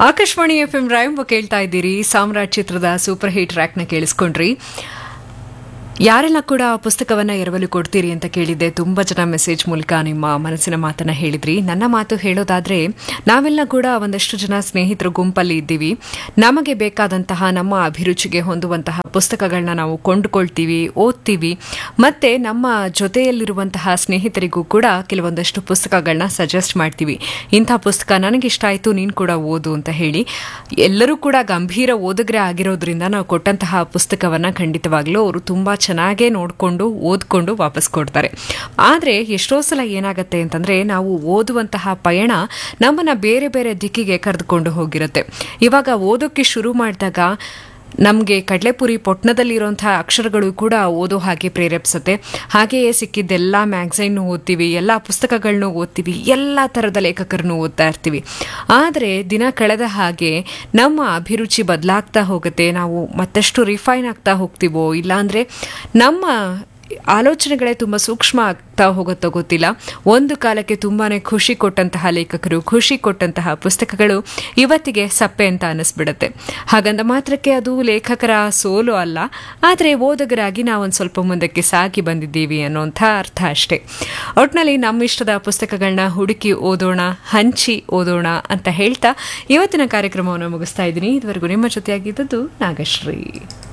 Akashvani F M ರಾಯಂಬ ಕೇಳ್ತಾ ಇದ್ದೀರಿ ಸಾಮ್ರಾಟ್ ಚಿತ್ರದ ಸೂಪರ್ ಹಿಟ್ ಟ್ರ್ಯಾಕ್ನ ಕೇಳಿಸ್ಕೊಂಡ್ರಿ ಯಾರೆಲ್ಲ ಕೂಡ ಆ ಪುಸ್ತಕವನ್ನ ಎರವಲು ಕೊಡ್ತೀರಿ ಅಂತ ಕೇಳಿದ್ದೆ ತುಂಬಾ ಜನ ಮೆಸೇಜ್ ಮೂಲಕ ನಿಮ್ಮ ಮನಸ್ಸಿನ ಮಾತನ್ನ ಹೇಳಿದ್ರಿ ನನ್ನ ಮಾತು ಹೇಳೋದಾದ್ರೆ ನಾವೆಲ್ಲ ಕೂಡ ಒಂದಷ್ಟು ಜನ ಸ್ನೇಹಿತರು ಗುಂಪಲ್ಲಿ ಇದ್ದೀವಿ ನಮಗೆ ಬೇಕಾದಂತಹ ನಮ್ಮ ಅಭಿರುಚಿಗೆ ಹೊಂದುವಂತಹ ಪುಸ್ತಕಗಳನ್ನ ನಾವು ಕೊಂಡುಕೊಳ್ತೀವಿ ಓದ್ತೀವಿ ಮತ್ತೆ ನಮ್ಮ ಜೊತೆಯಲ್ಲಿರುವಂತಹ ಸ್ನೇಹಿತರಿಗೂ ಕೂಡ ಕೆಲವೊಂದಷ್ಟು ಪುಸ್ತಕಗಳನ್ನ ಸಜೆಸ್ಟ್ ಮಾಡ್ತೀವಿ ಇಂಥ ಪುಸ್ತಕ ನನಗಿಷ್ಟ ಆಯಿತು ನೀನು ಕೂಡ ಓದು ಅಂತ ಹೇಳಿ ಎಲ್ಲರೂ ಕೂಡ ಗಂಭೀರ ಓದುಗರೆ ಆಗಿರೋದ್ರಿಂದ ನಾವು ಕೊಟ್ಟಂತಹ ಪುಸ್ತಕವನ್ನ ಖಂಡಿತವಾಗ್ಲೂ ಅವರು ತುಂಬಾ ಚೆನ್ನಾಗೇ ನೋಡಿಕೊಂಡು ಓದ್ಕೊಂಡು ವಾಪಸ್ ಕೊಡ್ತಾರೆ ಆದರೆ ಎಷ್ಟೋ ಸಲ ಏನಾಗುತ್ತೆ ಅಂತಂದ್ರೆ ನಾವು ಓದುವಂತಹ ಪಯಣ ನಮ್ಮನ್ನ ಬೇರೆ ಬೇರೆ ದಿಕ್ಕಿಗೆ ಕರೆದುಕೊಂಡು ಹೋಗಿರುತ್ತೆ ಇವಾಗ ಓದೋಕ್ಕೆ ಶುರು ಮಾಡಿದಾಗ ನಮಗೆ ಕಡಲೆಪುರಿ ಪೊಟ್ಣದಲ್ಲಿರುವಂತಹ ಅಕ್ಷರಗಳು ಕೂಡ ಓದೋ ಹಾಗೆ ಪ್ರೇರೇಪಿಸುತ್ತೆ ಹಾಗೆಯೇ ಸಿಕ್ಕಿದ್ದೆಲ್ಲ ಮ್ಯಾಗ್ಝೈನ್ ಓದ್ತೀವಿ ಎಲ್ಲ ಪುಸ್ತಕಗಳನ್ನೂ ಓದ್ತೀವಿ ಎಲ್ಲ ಥರದ ಲೇಖಕರನ್ನು ಓದ್ತಾ ಇರ್ತೀವಿ ಆದರೆ ದಿನ ಕಳೆದ ಹಾಗೆ ನಮ್ಮ ಅಭಿರುಚಿ ಬದಲಾಗ್ತಾ ಹೋಗುತ್ತೆ ನಾವು ಮತ್ತಷ್ಟು ರಿಫೈನ್ ಆಗ್ತಾ ಹೋಗ್ತೀವೋ ಇಲ್ಲಾಂದರೆ ನಮ್ಮ ಆಲೋಚನೆಗಳೇ ತುಂಬ ಸೂಕ್ಷ್ಮ ಆಗ್ತಾ ಹೋಗುತ್ತೋ ಗೊತ್ತಿಲ್ಲ ಒಂದು ಕಾಲಕ್ಕೆ ತುಂಬಾನೇ ಖುಷಿ ಕೊಟ್ಟಂತಹ ಲೇಖಕರು ಖುಷಿ ಕೊಟ್ಟಂತಹ ಪುಸ್ತಕಗಳು ಇವತ್ತಿಗೆ ಸಪ್ಪೆ ಅಂತ ಅನಿಸ್ಬಿಡುತ್ತೆ ಹಾಗಂದ ಮಾತ್ರಕ್ಕೆ ಅದು ಲೇಖಕರ ಸೋಲು ಅಲ್ಲ ಆದರೆ ಓದುಗರಾಗಿ ನಾವೊಂದು ಸ್ವಲ್ಪ ಮುಂದಕ್ಕೆ ಸಾಗಿ ಬಂದಿದ್ದೀವಿ ಅನ್ನೋಂಥ ಅರ್ಥ ಅಷ್ಟೇ ಒಟ್ನಲ್ಲಿ ನಮ್ಮ ಇಷ್ಟದ ಪುಸ್ತಕಗಳನ್ನ ಹುಡುಕಿ ಓದೋಣ ಹಂಚಿ ಓದೋಣ ಅಂತ ಹೇಳ್ತಾ ಇವತ್ತಿನ ಕಾರ್ಯಕ್ರಮವನ್ನು ಮುಗಿಸ್ತಾ ಇದ್ದೀನಿ ಇದುವರೆಗೂ ನಿಮ್ಮ ಜೊತೆಯಾಗಿದ್ದದ್ದು ನಾಗಶ್ರೀ